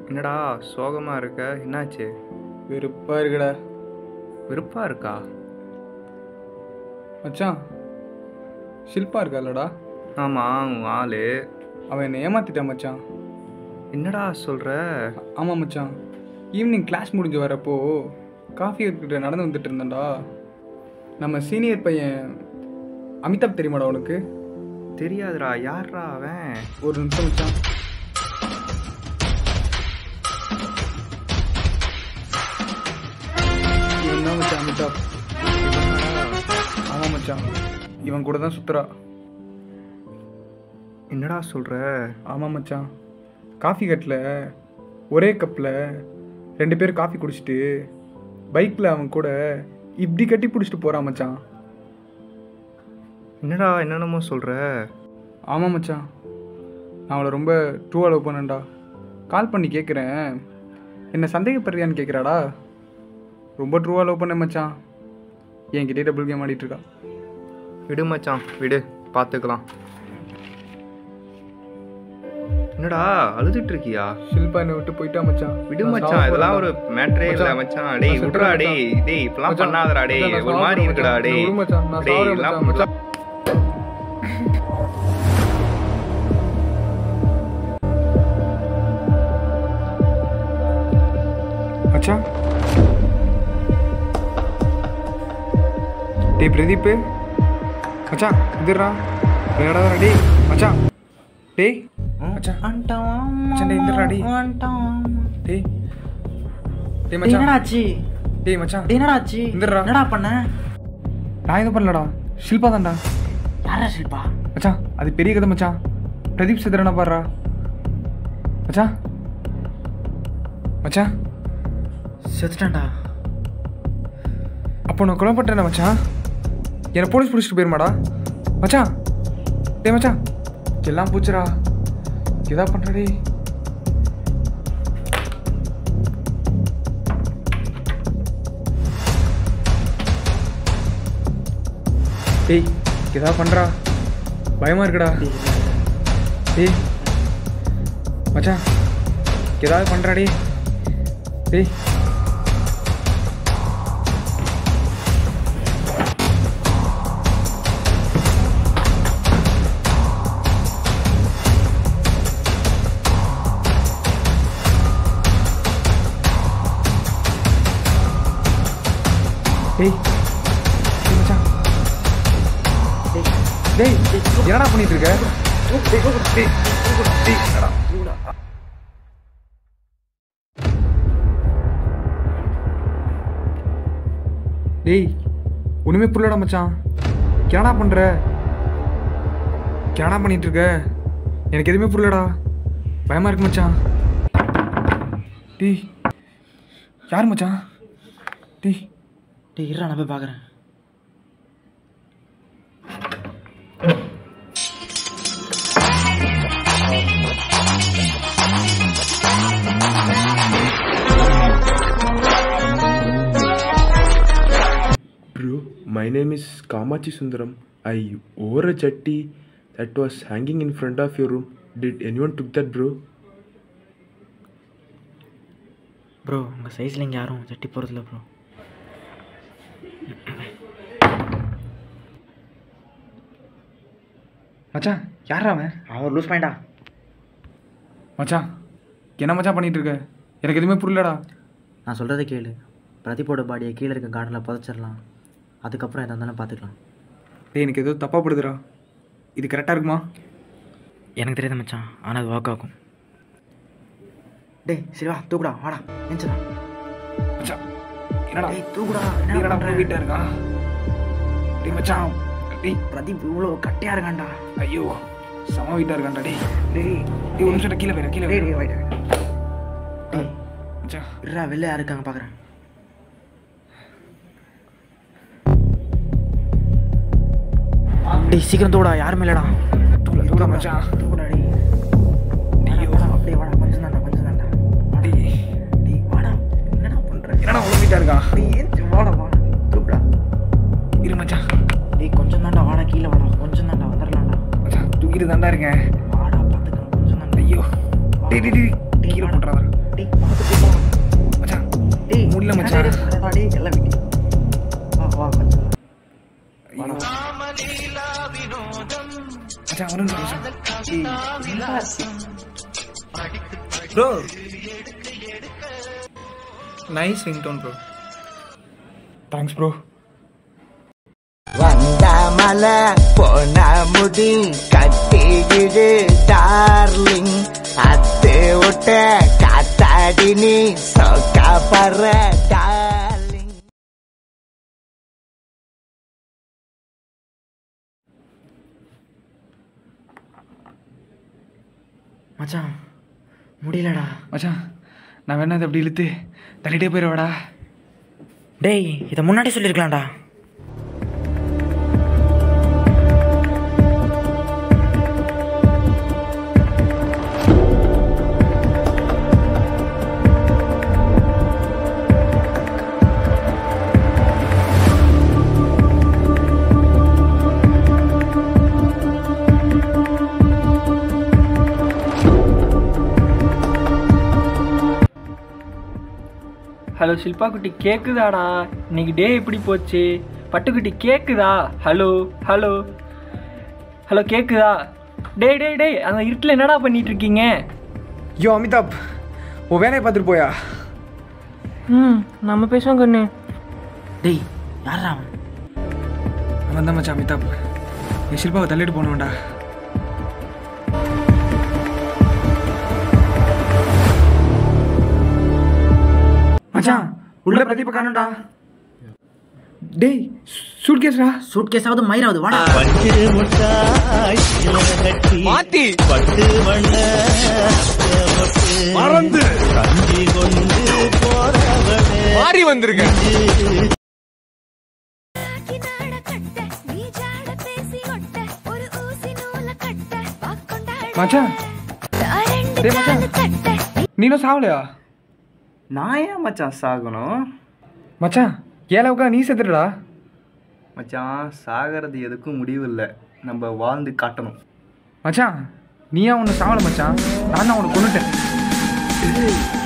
என்னடா சோகமா இருக்க என்னாச்சு வெறுப்பா இருக்குடா வெறுப்பா இருக்கா மச்சான் ஷில்பா இருக்காலடா ஆமா உன் ஆளு அவன் என்னை ஏமாத்திட்டான் மச்சான் என்னடா சொல்ற ஆமாம் மச்சான் ஈவினிங் கிளாஸ் முடிஞ்சு வரப்போ காஃபி கிட்ட நடந்து வந்துட்டு இருந்தேன்டா நம்ம சீனியர் பையன் அமிதாப் தெரியுமாடா உனக்கு தெரியாதுடா யார்ரா அவன் ஒரு நிமிஷம் மச்சான் இவன் தான் மச்சான் அமிதாப் ஆமாம் மச்சான் இவன் கூட தான் சுத்துறா என்னடா சொல்ற ஆமாம் மச்சான் காஃபி கட்டில் ஒரே கப்பில் ரெண்டு பேர் காஃபி குடிச்சிட்டு பைக்கில் அவன் கூட இப்படி கட்டி பிடிச்சிட்டு போகிறான் மச்சான் என்னடா என்னென்னமோ சொல்ற ஆமாம் மச்சான் நான் அவளை ரொம்ப ட்ரூவாக லவ் பண்ணேன்டா கால் பண்ணி கேட்குறேன் என்ன சந்தேகப்படுறியான்னு கேட்குறாடா ரொம்ப ட்ரூவாக லவ் பண்ணேன் மச்சான் என்கிட்டே டபுள் கேம் ஆடிட்டு இருக்கா விடு மச்சான் விடு பார்த்துக்கலாம் என்னடா அழுதுட்டு இருக்கியா ஷில்பா என்னை விட்டு போயிட்டா மச்சான் விடு நான் மச்சான் சாவ இதெல்லாம் போறேன்டா. ஒரு மேட்ரே இல்ல மச்சான். மச்சான் டேய் நான் விட்றா செத்துறேன் டேய் மச்சான். டேய் இப்பெல்லாம் மச்சான், பண்ணாதடா டேய் மச்சான், நான் ஒரு மாதிரி சாவ இருக்குடா மச்சான். டேய் விடு மச்சான், நான் டேய் சாவறேன் இதெல்லாம் மச்சான், பண்ணலாம் மச்சான் டேய் பிரதீப் மச்சான் இதுடா விளையாடாதடா டேய் மச்சான் டேய் மச்சான் மச்சான் டேய் இதுடா டேய் டேய் டேய் மச்சான் என்னடாச்சு டேய் மச்சான் என்னடாச்சு இந்தர்றா. என்னடா பண்ண நான் எதுவும் பண்ணலடா ஷில்பா தான்டா யாரா ஷில்பா மச்சான் அது பெரிய கதை மச்சான் பிரதீப் சிதறனா பாடுறா மச்சான் மச்சான் செத்துட்டேன்டா அப்போ நான் கொலை பண்ணிட்டேன் மச்சான் என்னை போலீஸ் பிடிச்சிட்டு போயிருமாடா மச்சான் டேய் மச்சான் எல்லாம் பூச்சுடா இதா பண்ணுறடி டேய் இதா பண்ணுறா பயமா இருக்குடா டேய் மச்சான் ஏதாவது பண்ணுறா டேய் டேய் டேய் டேய் மச்சான் டேய் என்னடா பண்ணிட்டு இருக்க டேய் டேய் என்னடா டேய் ஒண்ணுமே புரியலடா மச்சான் என்னடா பண்ற என்னடா பண்ணிட்டு இருக்க எனக்கு எதுவுமே புரியலடா பயமா இருக்கு மச்சான் டேய் யார் மச்சான் டேய் டேய் இருடா நான் போய் பார்க்குறேன் Bro, my name is Kamachi Sundaram. I wore a chatti that was hanging in front of your room. Did anyone took that, bro? Bro உங்கள் சைஸில் இங்கே யாரும் சட்டி போகிறதில்ல ப்ரோ மச்சான் யாரா அவன் அவர் லூஸ் பாயிண்டா மச்சான் என்ன மச்சான் பண்ணிட்டு இருக்க எனக்கு எதுவுமே புரியலடா நான் சொல்கிறத கேளு பிரதீப்போட பாடியை கீழே இருக்க கார்டனில் புதைச்சிடலாம் அதுக்கப்புறம் எதாக இருந்தாலும் பார்த்துக்கலாம் டேய் எனக்கு ஏதோ தப்பாக படுதுடா இது கரெக்டாக இருக்குமா எனக்கு தெரியாத மச்சான் ஆனால் அது வாக் ஆகும் டேய் சரி வா தூக்குடா வாடா நினச்சிடா மச்சான் என்னடா டேய் தூக்குடா டேய், என்ன என்னடா பண்ற? வீட்டாக இருக்கா டேய் மச்சான் டேய் பிரதீப் இவ்வளோ கட்டையாக இருக்கான்டா ஐயோ செம வீட்டாக இருக்கான்டா டேய் டேய் டேய் ஒரு நிமிஷம் கீழே போயிரு கீழே டேய் போயிரு டேய் வாய்டா டேய் மச்சான் இருடா வெளில யார் இருக்காங்க பார்க்குறேன் டேய் சீக்கிரம் தூடா யாருமே இல்லடா தூள தூள மச்சான் தூக்குடா டேய் ஐயோ. வாடா, அப்படியே வாடா கொஞ்சம் தான்டா கொஞ்சம் தான்டா டேய் டேய் வாடா என்னடா பண்ற என்னடா உள்ள வீட்டாக இருக்கா டேய் ஏஞ்சி வாடா வாடா தூக்குடா இரு மச்சான் டேய் கொஞ்சம் தான்டா வாடா கீழே வாடா கொஞ்சம் தான்டா வந்துடலாம்டா மச்சான் தூக்கிட்டு தாண்டா இருக்கேன் வாடா பார்த்துக்கலாம் கொஞ்சம் தான்டா ஐயோ டேய் டேய் டேய் டேய், கீழே வாடா. போட்டுறாதா டேய் இல்லை மச்சான் எல்லாம் விட்டு வா வா கொஞ்சம் மச்சான் ஒரு நிமிஷம் bro nice ringtone bro thanks bro வந்த மலை போன முடி கட்டிக்கிடு டார்லிங் அத்து விட்ட காத்தாடி நீ சொக்கப்படுற டார்லிங் மச்சான் முடியலடா மச்சான் நான் வேணா அதை அப்படி இழுத்து தள்ளிட்டே போயிடுவாடா டேய் இதை முன்னாடி சொல்லியிருக்கலாம்டா ஹலோ ஷில்பா குட்டி கேக்குதாடா இன்னைக்கு டே எப்படி போச்சு பட்டுக்குட்டி கேக்குதா ஹலோ ஹலோ ஹலோ கேக்குதா டேய் டேய் டேய் அந்த இருட்டில் என்னடா பண்ணிட்டு இருக்கீங்க யோ அமிதாப் உன் வேலையை பார்த்துட்டு போயா ம் நம்ம பேசுவோம் கண்ணு டேய் யாரா அவன் அவன் தான் மச்சான் அமிதாப் என் ஷில்பாவை தள்ளிட்டு போனவன்டா மச்சான் உள்ள பிரதீப காணோம்டா டேய் சூட் கேஸ்டா சூட் கேஸாவது மயிராவது வாடா கினாட கட்ட நீ ஜாட பேசி ஒட்ட ஒரு ஊசி நூல கட்ட வாக்கொண்டாட மச்சான் ரெண்டு டேய் மச்சான். காலு கட்ட நீனும் சாவலையா நான் ஏன் மச்சான் சாகணும் மச்சான் ஏழவுக்கா நீ செத்துடா மச்சான் சாகிறது எதுக்கும் முடிவு இல்லை நம்ம வாழ்ந்து காட்டணும் மச்சான் நீயா உன்னை சாவல மச்சான் நான் தான் உன்னை கொண்டுட்டேன்